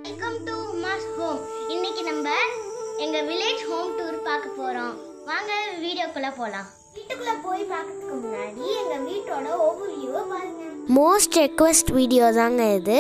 welcome to Uma's home இன்னைக்கு நம்ம எங்க வில்லேஜ் ஹோம் டூர் பார்க்க போறோம் வாங்க வீடியோக்குள்ள போலாம் வீட்டுக்குள்ள போய் பார்க்கறதுக்கு முன்னாடி எங்க வீட்டோட ஒவ்வொரு வியூவை பாருங்க மோஸ்ட் ரெக்வஸ்ட் வீடியோ தாங்க இது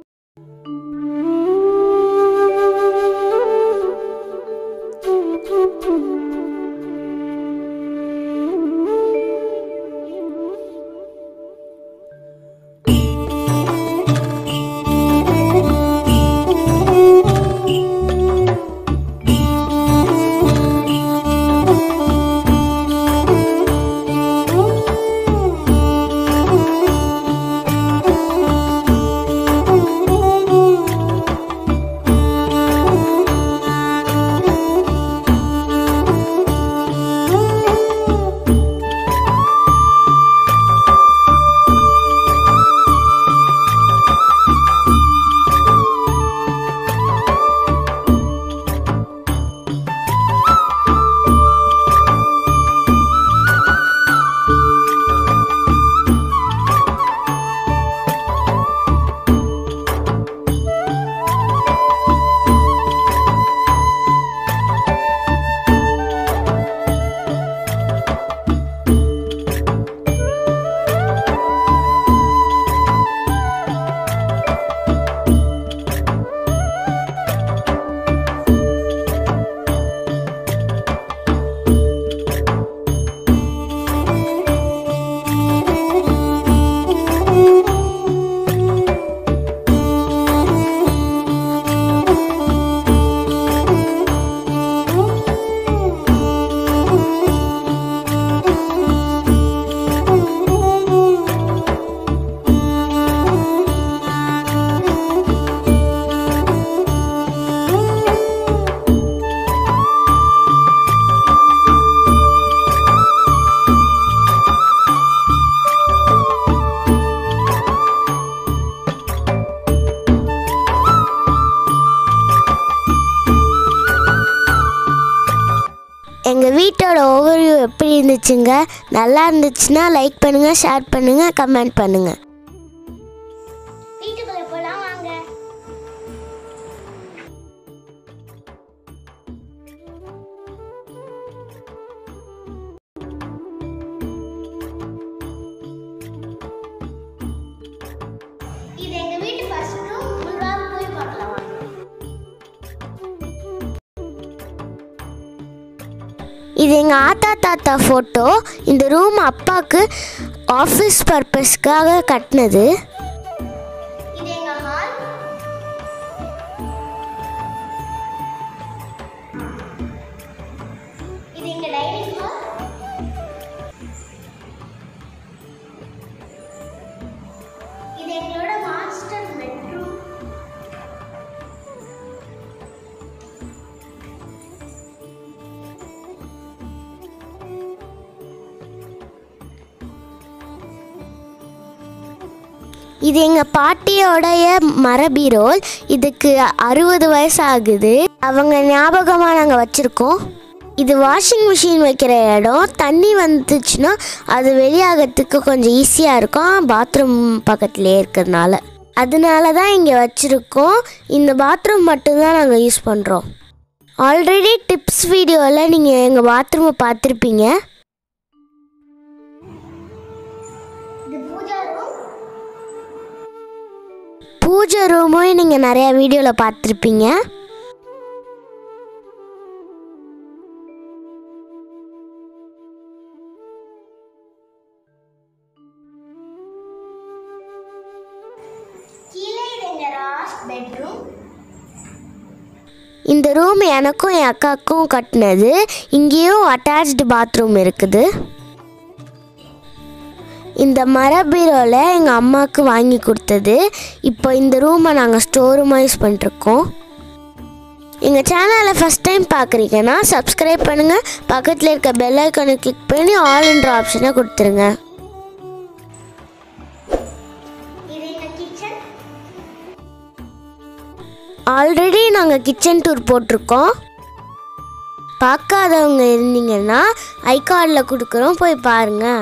எங்கள் வீட்டோட ஓவர்வியூ எப்படி இருந்துச்சுங்க நல்லா இருந்துச்சுன்னா லைக் பண்ணுங்கள் ஷேர் பண்ணுங்கள் கமெண்ட் பண்ணுங்கள் வீட்டுக்குள்ள போலாம் வாங்க இது எங்க வீட்டு ஃபர்ஸ்ட் ரூம் முன்பாக போய் பார்க்கலாம் வாங்க இது எங்கள் ஆத்தா தாத்தா ஃபோட்டோ இந்த ரூம் அப்பாவுக்கு ஆஃபீஸ் பர்பஸ்க்காக கட்டினது இது எங்க ஹால் இது எங்க டைனிங் ஹால் இது எங்களோட மாஸ்டர் பெட்ரூம் இது எங்கள் பாட்டியோடைய மரபீரோல் இதுக்கு அறுபது வயசு ஆகுது அவங்க ஞாபகமாக நாங்கள் வச்சுருக்கோம் இது வாஷிங் மிஷின் வைக்கிற இடம் தண்ணி வந்துச்சுன்னா அது வெளியாகிறதுக்கு கொஞ்சம் ஈஸியாக இருக்கும் பாத்ரூம் பக்கத்துலேயே இருக்கிறதுனால அதனால தான் இங்கே வச்சுருக்கோம் இந்த பாத்ரூம் மட்டும்தான் நாங்கள் யூஸ் பண்ணுறோம் ஆல்ரெடி டிப்ஸ் வீடியோவில் நீங்கள் எங்கள் பாத்ரூமை பார்த்துருப்பீங்க இது பூஜா ரூம் பூஜை ரூமும் நீங்கள் நிறையா வீடியோவில் பார்த்துருப்பீங்க கீழே இது எங்க லாஸ்ட் பெட்ரூம் இந்த ரூம் எனக்கும் என் அக்காவுக்கும் கட்டினது இங்கேயும் அட்டாச்டு பாத்ரூம் இருக்குது இந்த மரபீரோவில் எங்கள் அம்மாவுக்கு வாங்கி கொடுத்தது இப்போ இந்த ரூமை நாங்கள் ஸ்டோர் ரூமாக யூஸ் பண்ணிருக்கோம் எங்கள் சேனலை ஃபஸ்ட் டைம் பார்க்குறீங்கன்னா சப்ஸ்கிரைப் பண்ணுங்கள் பக்கத்தில் இருக்க பெல் ஐக்கானை கிளிக் பண்ணி ஆல் என்ற ஆப்ஷனை கொடுத்துருங்க இது எங்க கிச்சன் ஆல்ரெடி நாங்கள் கிச்சன் டூர் போட்டிருக்கோம் பார்க்காதவங்க இருந்தீங்கன்னா ஐகார்டில் கொடுக்குறோம் போய் பாருங்கள்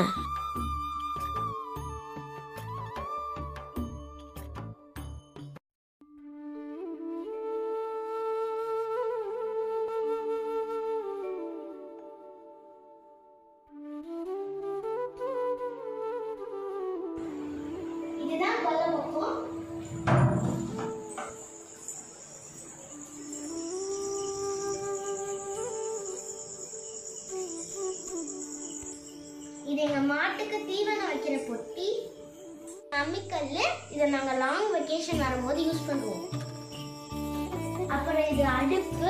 மாட்டுக்கு தீவனம் வைக்கிற பொட்டி அம்மிக்கல் இதை நாங்கள் லாங் வெக்கேஷன் வரும்போது யூஸ் பண்ணுவோம் அப்புறம் இது அடுப்பு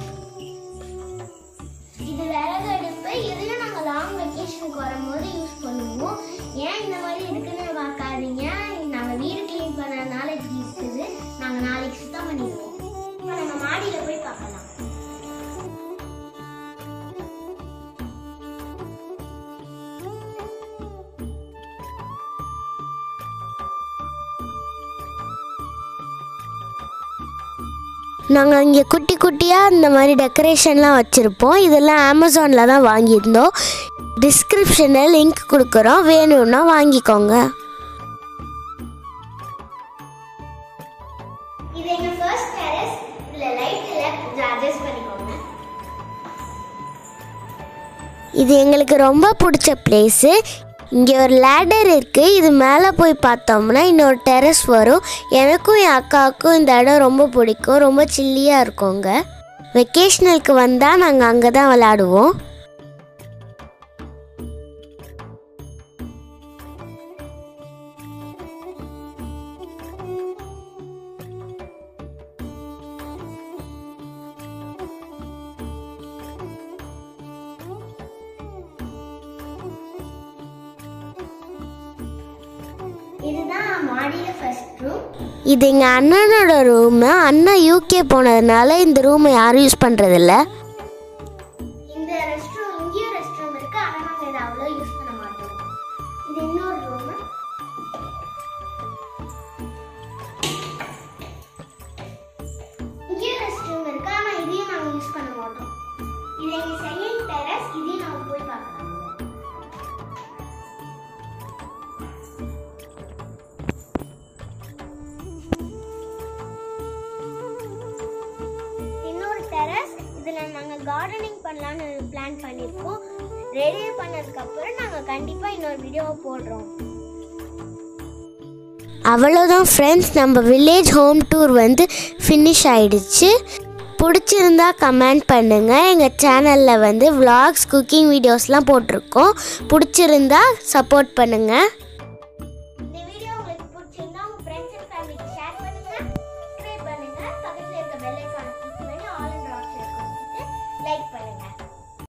இது விறகு அடுப்பு இதையும் நாங்கள் லாங் வெக்கேஷனுக்கு வரும்போது யூஸ் பண்ணுவோம் ஏன் இந்த மாதிரி இருக்குன்னு பார்க்காதீங்க நாங்கள் வீடு க்ளீன் பண்ணதுனால இப்படி இருக்குது நாங்கள் நாளைக்கு சுத்தம் பண்ணிடுவோம் இப்போ நம்ம மாடியில் போய் பார்க்கலாம் நாங்கள் இங்கே குட்டி குட்டியாக இந்த மாதிரி டெக்கரேஷன்லாம் வச்சுருப்போம் இதெல்லாம் அமேசானில் தான் வாங்கியிருந்தோம் டிஸ்கிரிப்ஷனில் லிங்க் கொடுக்குறோம் வேணும்னா வாங்கிக்கோங்க இது எங்க ஃபர்ஸ்ட் டெரஸ் இதுல லைட் இல்ல கொஞ்சம் அட்ஜஸ்ட் பண்ணிக்கோங்க இது எங்களுக்கு ரொம்ப பிடிச்ச பிளேஸு இங்கே ஒரு லேடர் இருக்குது இது மேலே போய் பார்த்தோம்னா இன்னொரு டெரஸ் வரும் எனக்கும் என் அக்காவுக்கும் இந்த இடம் ரொம்ப பிடிக்கும் ரொம்ப சில்லியாக இருக்குங்க வெக்கேஷனலுக்கு வந்தால் நாங்கள் அங்கே தான் விளாடுவோம் இதுதான் மாடியில ஃபர்ஸ்ட் ரூம் இது எங்கள் அண்ணனோட ரூமு அண்ணன் யூகே போனதுனால இந்த ரூமை யாரும் யூஸ் பண்ணுறதில்ல இந்த ரெஸ்ட் ரூம் இங்கேயும் ரெஸ்ட் ரூம் இருக்கு ஆனா நாங்க இதை அவ்வளோ யூஸ் பண்ண மாட்டோம் இது இன்னொரு ரூம் இங்கேயும் ரெஸ்ட் ரூம் இருக்கு ஆனா இதையும் நாங்க யூஸ் பண்ண மாட்டோம் இது எங்க செகண்ட் டெரஸ் இதையும் நாங்க போய் பார்க்கலாம் இன்னொரு டெரஸ் இதில் நாங்கள் கார்டனிங் பண்ணலான்னு பிளான் பண்ணியிருக்கோம் ரெடி பண்ணதுக்கப்புறம் நாங்கள் கண்டிப்பாக இன்னொரு வீடியோவை போடுறோம் அவ்வளோதான் ஃப்ரெண்ட்ஸ் நம்ம வில்லேஜ் ஹோம் டூர் வந்து ஃபினிஷ் ஆயிடுச்சு பிடிச்சிருந்தா கமெண்ட் பண்ணுங்கள் எங்கள் சேனலில் வந்து vlogs குக்கிங் வீடியோஸ்லாம் போட்டிருக்கோம் பிடிச்சிருந்தா சப்போர்ட் பண்ணுங்கள் இந்த வீடியோ உங்களுக்கு பிடிச்சிருந்தா உங்கள் ஃப்ரெண்ட்ஸ் அண்ட் ஃபேமிலிக்கு ஷேர் பண்ணுங்கள் சப்ஸ்கிரைப் பண்ணுங்கள் பக்கத்தில் இருக்க பெல் ஐக்கானை கிளிக் பண்ணி ஆல் அண்ட் ஆப்ஷன் கொடுத்துட்டு லைக் பண்ணுங்கள்